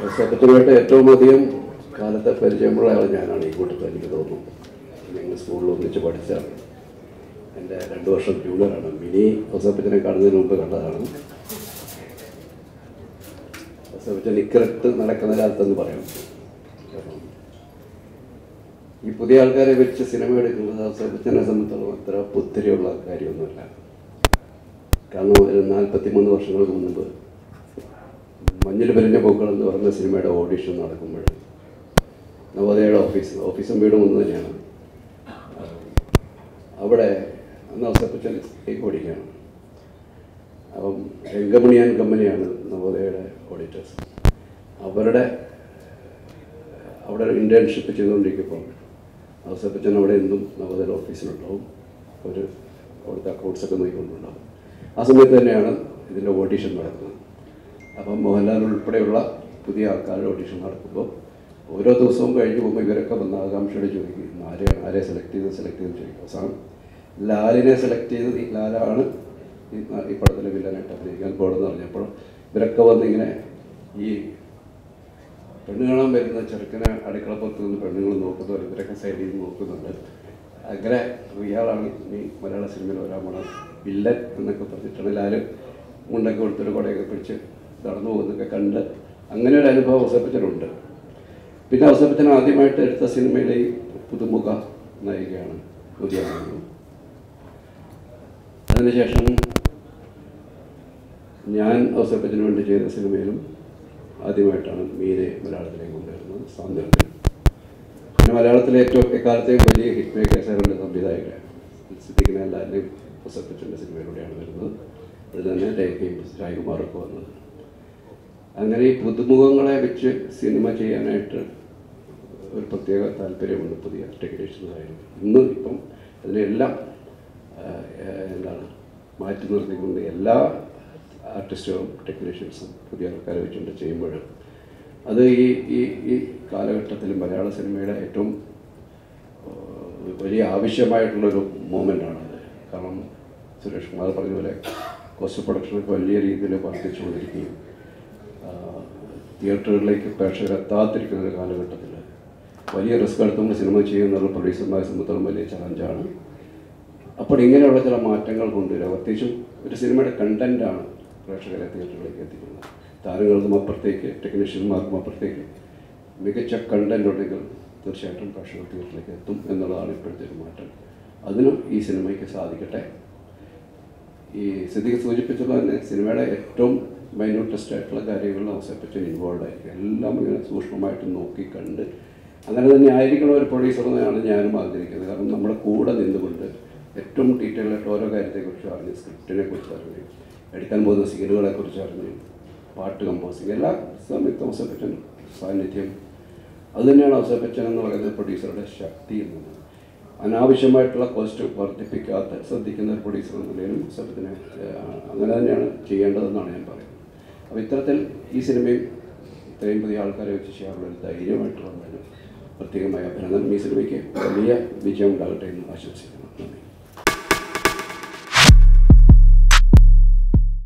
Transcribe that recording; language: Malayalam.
സെക്രട്ടറിയായിട്ട് ഏറ്റവും അധികം കാലത്തെ പരിചയമുള്ള ആൾ ഞാനാണ് ഈ കൂട്ടത്തിൽ എനിക്ക് തോന്നുന്നു ഞങ്ങൾ സ്കൂളിൽ ഒന്നിച്ച് പഠിച്ച എൻ്റെ രണ്ട് വർഷം ജൂനിയറാണ് മിനി ഔസപ്പച്ചനെ കാണുന്നതിന് മുമ്പ് കണ്ടതാണ് ഔസപ്പച്ചൻ ഇക്കരത്ത് നടക്കുന്ന കാലത്തെന്ന് പറയാം കാരണം ഈ പുതിയ ആൾക്കാരെ വെച്ച് സിനിമ എടുക്കുന്നത് ഔസപ്പച്ചനെ സംബന്ധിച്ചോളം അത്ര പുത്തിരിയുള്ള കാര്യമൊന്നുമല്ല കാരണം ഒരു നാൽപ്പത്തി മൂന്ന് വർഷങ്ങൾക്ക് മുൻപ് മഞ്ഞിൽ പെരിഞ്ഞ പൂക്കൾ എന്ന് പറയുന്ന സിനിമയുടെ ഓഡിഷൻ നടക്കുമ്പോൾ നവോദയയുടെ ഓഫീസ് ഓഫീസും വീടും ഒന്ന് തന്നെയാണ് അവിടെ അന്ന് അവസരപ്പിച്ചാൽ കേക്ക് ഓടിക്കുകയാണ് അപ്പം രംഗമണി ആൻഡ് കമ്പനിയാണ് നവോദയയുടെ ഓഡിറ്റേഴ്സ് അവരുടെ അവിടെ ഇൻറ്റേൺഷിപ്പ് ചെയ്തുകൊണ്ടിരിക്കുമ്പോൾ അവസരപ്പിച്ചൻ അവിടെ എന്തും നവോദയയുടെ ഓഫീസിലുണ്ടാവും ഒരു അവിടുത്തെ അക്കൗണ്ട്സൊക്കെ നോക്കിക്കൊണ്ടുണ്ടാവും ആ സമയത്ത് തന്നെയാണ് ഇതിൻ്റെ ഓഡിഷൻ നടക്കുന്നത് അപ്പം മോഹൻലാൽ ഉൾപ്പെടെയുള്ള പുതിയ ആൾക്കാരുടെ ഓഡിഷൻ നടക്കുമ്പോൾ ഓരോ ദിവസവും കഴിഞ്ഞ് പോകുമ്പോൾ ഇവരൊക്കെ വന്ന് ആകാംക്ഷയോട് ചോദിക്കും ആരെ ആരെ സെലക്ട് ചെയ്ത് സെലക്ട് ചെയ്ത് ചോദിക്കും അവസാനം ലാലിനെ സെലക്ട് ചെയ്ത് ഈ ലാലാണ് ഈ ന- ഈ പടത്തിലെ വില്ലനായിട്ട് അഭിനയിക്കാൻ പോകുന്നത് പറഞ്ഞപ്പോൾ ഇവരൊക്കെ വന്ന് ഇങ്ങനെ ഈ പെണ്ണ് കാണാൻ വരുന്ന ചെറുക്കനെ അടുക്കളപ്പുറത്ത് നിന്ന് പെണ്ണുങ്ങൾ നോക്കുന്നവർ ഇവരൊക്കെ സൈഡിൽ നിന്ന് നോക്കുന്നുണ്ട് അങ്ങനെ ഇയാളാണ് ഈ മലയാള സിനിമയിൽ വരാൻ പോണ വില്ലൻ എന്നൊക്കെ പറഞ്ഞിട്ടാണ് ലാലും മുണ്ടൊക്കെ കൊടുത്തൊരു കുടയൊക്കെ പിടിച്ച് നടന്നു പോകുന്നതൊക്കെ കണ്ട് അങ്ങനെ ഒരു അനുഭവം അവസരപ്പിച്ചനുണ്ട് പിന്നെ അവസരപ്പിച്ചൻ ആദ്യമായിട്ട് എടുത്ത സിനിമയിലെ ഈ പുതുമുഖ നായികയാണ് പുതിയ അതിനുശേഷം ഞാൻ അവസരപ്പച്ചന് വേണ്ടി ചെയ്ത സിനിമയിലും ആദ്യമായിട്ടാണ് മീരെ മലയാളത്തിലേക്ക് കൊണ്ടുവരുന്നത് സാന്ദർഭ്യം പിന്നെ മലയാളത്തിലെ ഏറ്റവും എക്കാലത്തെയും വലിയ ഹിറ്റ് മേക്കേഴ്സുകളുടെ സംവിധായകൻ സിദ്ദിഖിനെ എല്ലാവരുടെയും അവസരപ്പച്ചൻ്റെ സിനിമയിലൂടെയാണ് വരുന്നത് അത് തന്നെ രേഖയും രാജകുമാറൊക്കെ വന്നത് അങ്ങനെ ഈ പുതുമുഖങ്ങളെ വെച്ച് സിനിമ ചെയ്യാനായിട്ട് ഒരു പ്രത്യേക താല്പര്യമുണ്ട് പുതിയ ടെക്നീഷ്യൻസായാലും ഇന്ന് ഇപ്പം അതിനെല്ലാം ആ, എന്താണ് മാറ്റി നിർത്തിക്കൊണ്ട് എല്ലാ ആർട്ടിസ്റ്റുകളും ടെക്നീഷ്യൻസും പുതിയ ആൾക്കാരെ വെച്ചുകൊണ്ട് ചെയ്യുമ്പോൾ അത് ഈ ഈ ഈ കാലഘട്ടത്തിൽ മലയാള സിനിമയുടെ ഏറ്റവും ആ, വലിയ ആവശ്യമായിട്ടുള്ളൊരു മൂമെൻ്റാണത് കാരണം സുരേഷ് കുമാർ പറഞ്ഞ പോലെ കോസ്റ്റ് പ്രൊഡക്ഷനൊക്കെ വലിയ രീതിയിൽ വർദ്ധിച്ചുകൊണ്ടിരിക്കുകയും ആ, തിയേറ്ററുകളിലേക്ക് പ്രേക്ഷകർ എത്താത്തിരിക്കുന്ന ഒരു കാലഘട്ടത്തിൽ വലിയ റിസ്ക് എടുത്തുകൊണ്ട് സിനിമ ചെയ്യുന്ന പ്രൊഡ്യൂസർമാരെ സംബന്ധിച്ചിടത്തോളം വലിയ ചലഞ്ചാണ് അപ്പോൾ ഇങ്ങനെയുള്ള ചില മാറ്റങ്ങൾ കൊണ്ടുവരിക പ്രത്യേകിച്ചും ഒരു സിനിമയുടെ കണ്ടൻറ്റാണ് പ്രേക്ഷകരെ തിയേറ്ററിലേക്ക് എത്തിക്കുന്നത് താരങ്ങൾക്കും അപ്പുറത്തേക്ക് ടെക്നീഷ്യന്മാർക്കും അപ്പുറത്തേക്ക് മികച്ച കണ്ടന്റ് ഉണ്ടെങ്കിൽ തീർച്ചയായിട്ടും പ്രേക്ഷകർ തിയേറ്ററിലേക്ക് എത്തും എന്നുള്ളതാണ് ഇപ്പോഴത്തെ ഒരു മാറ്റം അതിനും ഈ സിനിമയ്ക്ക് സാധിക്കട്ടെ ഈ സ്ഥിതിക്ക് സൂചിപ്പിച്ചത് തന്നെ സിനിമയുടെ ഏറ്റവും മൈന്യൂട്ടസ്റ്റ് ആയിട്ടുള്ള കാര്യങ്ങളിൽ അവസരപ്പച്ചൻ ഇൻവോൾവ് ആയിരിക്കും എല്ലാം ഇങ്ങനെ സൂക്ഷ്മമായിട്ട് നോക്കി കണ്ട് അങ്ങനെ തന്നെ ആയിരിക്കണം ഒരു പ്രൊഡ്യൂസർ എന്നാണ് ഞാനും ആഗ്രഹിക്കുന്നത് കാരണം നമ്മുടെ കൂടെ നിന്നുകൊണ്ട് ഏറ്റവും ഡീറ്റെയിൽ ആയിട്ട് ഓരോ കാര്യത്തെക്കുറിച്ച് അറിഞ്ഞ് സ്ക്രിപ്റ്റിനെ കുറിച്ച് അറിഞ്ഞ് എടുക്കാൻ പോകുന്ന സീനുകളെ കുറിച്ച് അറിഞ്ഞ് പാട്ട് കമ്പോസിങ് എല്ലാ സമയത്തും അവസരപ്പച്ചൻ സാന്നിധ്യം അതുതന്നെയാണ് അവസരപ്പച്ചൻ എന്ന് പറയുന്നത് പ്രൊഡ്യൂസറുടെ ശക്തി എന്നത് അനാവശ്യമായിട്ടുള്ള കോസ്റ്റ് വർദ്ധിപ്പിക്കാത്ത ശ്രദ്ധിക്കുന്ന ഒരു പ്രൊഡ്യൂസർ എന്ന നിലയിലും സത്യത്തിന് അങ്ങനെ തന്നെയാണ് ചെയ്യേണ്ടതെന്നാണ് ഞാൻ പറയുന്നത് അപ്പോൾ ഇത്തരത്തിൽ ഈ സിനിമയും ഇത്രയും പുതിയ ആൾക്കാരെ വെച്ച് ചെയ്യാനുള്ള ഒരു ധൈര്യമായിട്ടുള്ളതിന് പ്രത്യേകമായ അഭിനന്ദനം ഈ സിനിമയ്ക്ക് വലിയ വിജയം ഉണ്ടാകട്ടെ എന്ന് ആശംസിക്കുന്നു നന്ദി